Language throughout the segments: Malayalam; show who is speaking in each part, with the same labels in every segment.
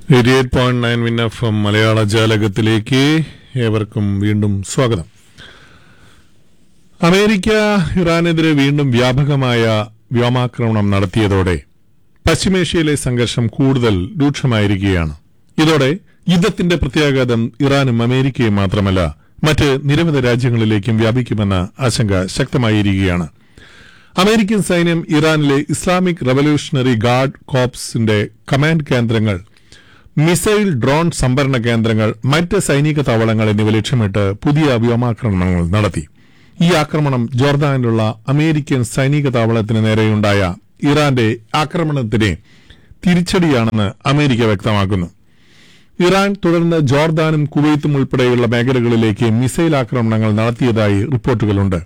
Speaker 1: eighty eight point nine win FM എം മലയാള ജാലകത്തിലേക്ക് ഏവർക്കും വീണ്ടും സ്വാഗതം അമേരിക്ക ഇറാനെതിരെ വീണ്ടും വ്യാപകമായ വ്യോമാക്രമണം നടത്തിയതോടെ പശ്ചിമേഷ്യയിലെ സംഘർഷം കൂടുതൽ രൂക്ഷമായിരിക്കുകയാണ് ഇതോടെ യുദ്ധത്തിന്റെ പ്രത്യാഘാതം ഇറാനും അമേരിക്കയും മാത്രമല്ല മറ്റ് നിരവധി രാജ്യങ്ങളിലേക്കും വ്യാപിക്കുമെന്ന ആശങ്ക ശക്തമായിരിക്കുകയാണ് അമേരിക്കൻ സൈന്യം ഇറാനിലെ ഇസ്ലാമിക് റവല്യൂഷണറി ഗാർഡ് കോപ്സിന്റെ കമാൻഡ് കേന്ദ്രങ്ങൾ മിസൈൽ ഡ്രോൺ സംഭരണ കേന്ദ്രങ്ങൾ മറ്റ് സൈനിക താവളങ്ങൾ എന്നിവ ലക്ഷ്യമിട്ട് പുതിയ വ്യോമാക്രമണങ്ങൾ നടത്തി ഈ ആക്രമണം ജോർദാനിലുള്ള അമേരിക്കൻ സൈനിക താവളത്തിന് നേരെയുണ്ടായ ഇറാന്റെ ആക്രമണത്തിന് തിരിച്ചടിയാണെന്ന് അമേരിക്ക വ്യക്തമാക്കുന്നു ഇറാൻ തുടർന്ന് ജോർദാനും കുവൈത്തും ഉൾപ്പെടെയുള്ള മേഖലകളിലേക്ക് മിസൈൽ ആക്രമണങ്ങൾ നടത്തിയതായി റിപ്പോർട്ടുകളുണ്ട്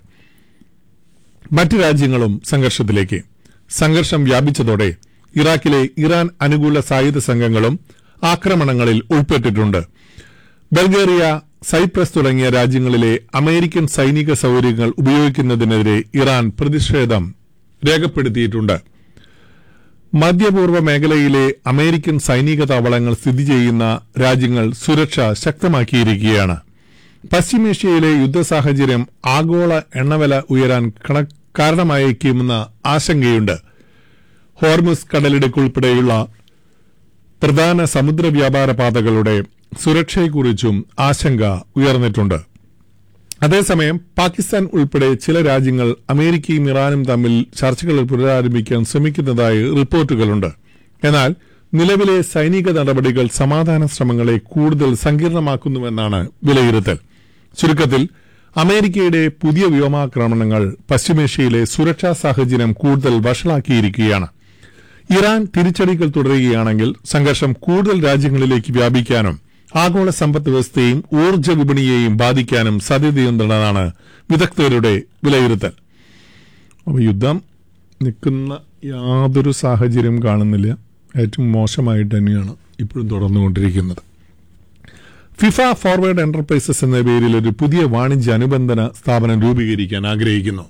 Speaker 1: മറ്റ് രാജ്യങ്ങളും സംഘർഷത്തിലേക്ക് സംഘർഷം വ്യാപിച്ചതോടെ ഇറാഖിലെ ഇറാൻ അനുകൂല സായുധ സംഘങ്ങളും ആക്രമണങ്ങളിൽ ഉൾപ്പെട്ടിട്ടുണ്ട് ബൾഗേറിയ സൈപ്രസ് തുടങ്ങിയ രാജ്യങ്ങളിലെ അമേരിക്കൻ സൈനിക സൌകര്യങ്ങൾ ഉപയോഗിക്കുന്നതിനെതിരെ ഇറാൻ പ്രതിഷേധം രേഖപ്പെടുത്തിയിട്ടുണ്ട് മധ്യപൂർവ്വ മേഖലയിലെ അമേരിക്കൻ സൈനിക താവളങ്ങൾ സ്ഥിതി ചെയ്യുന്ന രാജ്യങ്ങൾ സുരക്ഷ ശക്തമാക്കിയിരിക്കുകയാണ് പശ്ചിമേഷ്യയിലെ യുദ്ധ സാഹചര്യം ആഗോള എണ്ണവില ഉയരാൻ കണ- കാരണമായേക്കുമെന്ന ആശങ്കയുണ്ട് ഹോർമുസ് കടലിടുക്കുൾപ്പെടെയുള്ള പ്രധാന സമുദ്ര വ്യാപാര പാതകളുടെ സുരക്ഷയെക്കുറിച്ചും ആശങ്ക ഉയർന്നിട്ടുണ്ട് അതേസമയം പാകിസ്ഥാൻ ഉൾപ്പെടെ ചില രാജ്യങ്ങൾ അമേരിക്കയും ഇറാനും തമ്മിൽ ചർച്ചകൾ പുനരാരംഭിക്കാൻ ശ്രമിക്കുന്നതായി റിപ്പോർട്ടുകളുണ്ട് എന്നാൽ നിലവിലെ സൈനിക നടപടികൾ സമാധാന ശ്രമങ്ങളെ കൂടുതൽ സങ്കീർണമാക്കുന്നുവെന്നാണ് വിലയിരുത്തൽ ചുരുക്കത്തിൽ അമേരിക്കയുടെ പുതിയ വ്യോമാക്രമണങ്ങൾ പശ്ചിമേഷ്യയിലെ സുരക്ഷാ സാഹചര്യം കൂടുതൽ വഷളാക്കിയിരിക്കുകയാണ് ഇറാൻ തിരിച്ചടികൾ തുടരുകയാണെങ്കിൽ സംഘർഷം കൂടുതൽ രാജ്യങ്ങളിലേക്ക് വ്യാപിക്കാനും ആഗോള സമ്പദ് വ്യവസ്ഥയെയും ഊർജ്ജ വിപണിയെയും ബാധിക്കാനും സാധ്യതയുണ്ടെന്നാണ് വിദഗ്ധരുടെ വിലയിരുത്തൽ അപ്പോൾ യുദ്ധം നിൽക്കുന്ന യാതൊരു സാഹചര്യം കാണുന്നില്ല ഏറ്റവും മോശമായിട്ട് തന്നെയാണ് ഇപ്പോഴും തുടർന്നുകൊണ്ടിരിക്കുന്നത് ഫിഫ ഫോർവേഡ് എന്റർപ്രൈസസ് എന്ന പേരിൽ ഒരു പുതിയ വാണിജ്യ അനുബന്ധന സ്ഥാപനം രൂപീകരിക്കാൻ ആഗ്രഹിക്കുന്നു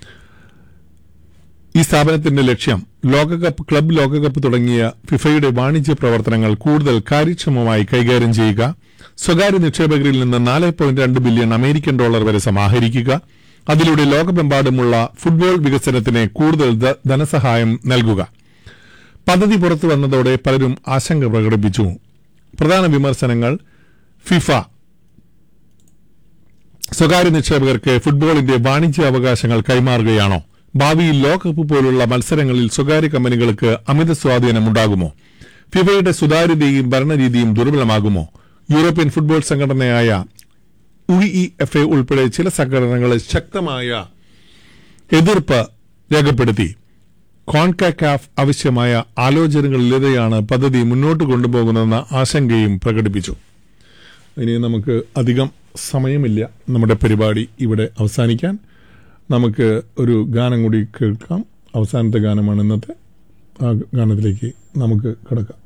Speaker 1: ഈ സ്ഥാപനത്തിന്റെ ലക്ഷ്യം ലോകകപ്പ് ക്ലബ് ലോകകപ്പ് തുടങ്ങിയ ഫിഫയുടെ വാണിജ്യ പ്രവർത്തനങ്ങൾ കൂടുതൽ കാര്യക്ഷമമായി കൈകാര്യം ചെയ്യുക സ്വകാര്യ നിക്ഷേപകരിൽ നിന്ന് നാല് പോയിന്റ് രണ്ട് ബില്യൺ അമേരിക്കൻ ഡോളർ വരെ സമാഹരിക്കുക അതിലൂടെ ലോകമെമ്പാടുമുള്ള ഫുട്ബോൾ വികസനത്തിന് കൂടുതൽ ധ- ധനസഹായം നൽകുക പദ്ധതി പുറത്തു വന്നതോടെ പലരും ആശങ്ക പ്രകടിപ്പിച്ചു പ്രധാന വിമർശനങ്ങൾ ഫിഫ സ്വകാര്യ നിക്ഷേപകർക്ക് ഫുട്ബോളിന്റെ വാണിജ്യ അവകാശങ്ങൾ കൈമാറുകയാണോ ഭാവിയിൽ ലോകകപ്പ് പോലുള്ള മത്സരങ്ങളിൽ സ്വകാര്യ കമ്പനികൾക്ക് അമിത സ്വാധീനമുണ്ടാകുമോ ഫിഫയുടെ സുതാര്യതയും ഭരണരീതിയും ദുർബലമാകുമോ യൂറോപ്യൻ ഫുട്ബോൾ സംഘടനയായ ഉഇ എഫ് എ ഉൾപ്പെടെ ചില സംഘടനകൾ ശക്തമായ എതിർപ്പ് രേഖപ്പെടുത്തി കോൺകാക്കാഫ് ആവശ്യമായ ആലോചനകളിലേതെയാണ് പദ്ധതി മുന്നോട്ട് കൊണ്ടുപോകുന്നതെന്ന ആശങ്കയും പ്രകടിപ്പിച്ചു ഇനി നമുക്ക് അധികം സമയമില്ല നമ്മുടെ പരിപാടി ഇവിടെ അവസാനിക്കാൻ നമുക്ക് ഒരു ഗാനം കൂടി കേൾക്കാം അവസാനത്തെ ഗാനമാണ് ഇന്നത്തെ ആ ഗാനത്തിലേക്ക് നമുക്ക് കിടക്കാം